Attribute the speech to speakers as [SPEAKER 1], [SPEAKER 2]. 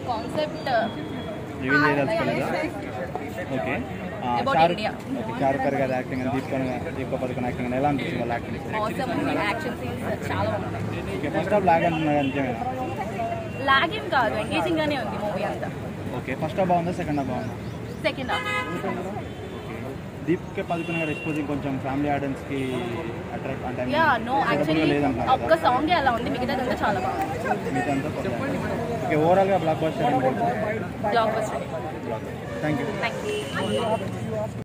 [SPEAKER 1] Concept
[SPEAKER 2] reveal చేయదలుచుకోలేదా okay ఆ,
[SPEAKER 1] About
[SPEAKER 2] Shahrukh
[SPEAKER 1] India.
[SPEAKER 2] Okay Shahrukh Khan గారి యాక్టింగ్ అని దీపిక దీపిక పదుకొని యాక్టింగ్ అని ఎలా అనిపించింది వాళ్ళ యాక్టింగ్
[SPEAKER 1] ఆసమ్ యాక్షన్ సీన్స్ చాలా బాగున్నాయి
[SPEAKER 2] ఓకే ఫస్ట్ హాఫ్ లాగ్ అంటున్నారు నిజమేనా
[SPEAKER 1] లాగ్ ఏం కాదు ఎంగేజింగ్ గానే ఉంది మూవీ అంతా
[SPEAKER 2] ఓకే ఫస్ట్ హాఫ్ బాగుందా సెకండ్ హాఫ్ బాగుందా
[SPEAKER 1] సెకండ్ హాఫ్
[SPEAKER 2] దీపిక పదుకొని గారి ఎక్స్పోజింగ్ కొంచెం ఫ్యామిలీ ఆడియన్స్ కి అట్రాక్ట్ అంటే
[SPEAKER 1] యా నో యాక్చువల్లీ
[SPEAKER 2] లేదంటున్నారు
[SPEAKER 1] ఒక్క సాంగ్ అలా ఉంది మిగతాదంతా చాలా బాగుంది
[SPEAKER 2] మీదంతా ఓకే ఓవరాల్గా blockbuster
[SPEAKER 1] blockbuster
[SPEAKER 2] thank you
[SPEAKER 1] thank you